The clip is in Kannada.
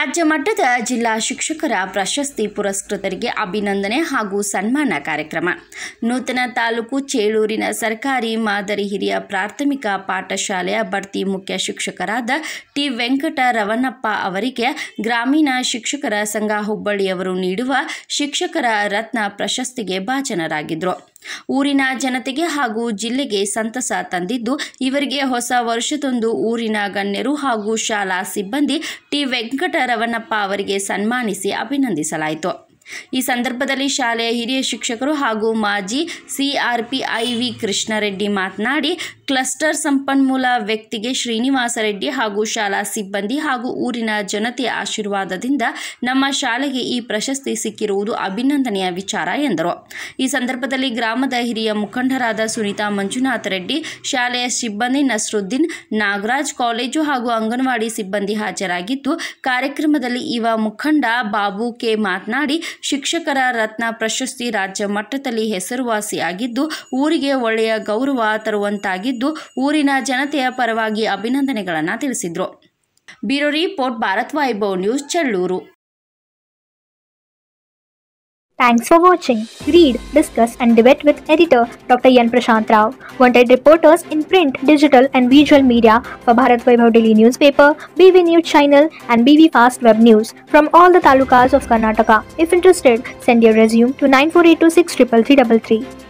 ರಾಜ್ಯ ಮಟ್ಟದ ಜಿಲ್ಲಾ ಶಿಕ್ಷಕರ ಪ್ರಶಸ್ತಿ ಪುರಸ್ಕೃತರಿಗೆ ಅಭಿನಂದನೆ ಹಾಗೂ ಸನ್ಮಾನ ಕಾರ್ಯಕ್ರಮ ನೂತನ ತಾಲೂಕು ಚೇಳೂರಿನ ಸರ್ಕಾರಿ ಮಾದರಿ ಹಿರಿಯ ಪ್ರಾಥಮಿಕ ಪಾಠಶಾಲೆಯ ಬಡ್ತಿ ಮುಖ್ಯ ಶಿಕ್ಷಕರಾದ ಟಿ ವೆಂಕಟ ರವಣಪ್ಪ ಅವರಿಗೆ ಗ್ರಾಮೀಣ ಶಿಕ್ಷಕರ ಸಂಘ ಹುಬ್ಬಳ್ಳಿಯವರು ನೀಡುವ ಶಿಕ್ಷಕರ ರತ್ನ ಪ್ರಶಸ್ತಿಗೆ ಭಾಜನರಾಗಿದ್ದರು ಊರಿನ ಜನತೆಗೆ ಹಾಗೂ ಜಿಲ್ಲೆಗೆ ಸಂತಸ ತಂದಿದ್ದು ಇವರಿಗೆ ಹೊಸ ವರ್ಷದೊಂದು ಊರಿನ ಗಣ್ಯರು ಹಾಗೂ ಶಾಲಾ ಸಿಬ್ಬಂದಿ ಟಿ ವೆಂಕಟರವಣಪ್ಪ ಅವರಿಗೆ ಸನ್ಮಾನಿಸಿ ಅಭಿನಂದಿಸಲಾಯಿತು ಈ ಸಂದರ್ಭದಲ್ಲಿ ಶಾಲೆಯ ಹಿರಿಯ ಶಿಕ್ಷಕರು ಹಾಗೂ ಮಾಜಿ ಸಿಆರ್ಪಿ ಐವಿ ಕೃಷ್ಣರೆಡ್ಡಿ ಮಾತನಾಡಿ ಕ್ಲಸ್ಟರ್ ಸಂಪನ್ಮೂಲ ವ್ಯಕ್ತಿಗೆ ಶ್ರೀನಿವಾಸ ರೆಡ್ಡಿ ಹಾಗೂ ಶಾಲಾ ಸಿಬ್ಬಂದಿ ಹಾಗೂ ಊರಿನ ಜನತೆಯ ಆಶೀರ್ವಾದದಿಂದ ನಮ್ಮ ಶಾಲೆಗೆ ಈ ಪ್ರಶಸ್ತಿ ಸಿಕ್ಕಿರುವುದು ಅಭಿನಂದನೆಯ ವಿಚಾರ ಎಂದರು ಈ ಸಂದರ್ಭದಲ್ಲಿ ಗ್ರಾಮದ ಹಿರಿಯ ಮುಖಂಡರಾದ ಸುನೀತಾ ಮಂಜುನಾಥ ರೆಡ್ಡಿ ಶಾಲೆಯ ಸಿಬ್ಬಂದಿ ನಸ್ರುದ್ದೀನ್ ನಾಗರಾಜ್ ಕಾಲೇಜು ಹಾಗೂ ಅಂಗನವಾಡಿ ಸಿಬ್ಬಂದಿ ಹಾಜರಾಗಿದ್ದು ಕಾರ್ಯಕ್ರಮದಲ್ಲಿ ಯುವ ಮುಖಂಡ ಬಾಬು ಕೆ ಮಾತನಾಡಿ ಶಿಕ್ಷಕರ ರತ್ನ ಪ್ರಶಸ್ತಿ ರಾಜ್ಯ ಮಟ್ಟದಲ್ಲಿ ಹೆಸರುವಾಸಿಯಾಗಿದ್ದು ಊರಿಗೆ ಒಳ್ಳೆಯ ಗೌರವ ತರುವಂತಾಗಿದ್ದು ಊರಿನ ಜನತೆಯ ಪರವಾಗಿ ಅಭಿನಂದನೆಗಳನ್ನು ತಿಳಿಸಿದರು bureau report Bharat Vaibhav news Challur Thanks for watching. Read, discuss, and debate with editor Dr. Yan Prashant Rao. Wanted reporters in print, digital, and visual media for Bharat Vaibhav Daily newspaper, BV News channel, and BV Fast Web News from all the talukas of Karnataka. If interested, send your resume to 9482633333.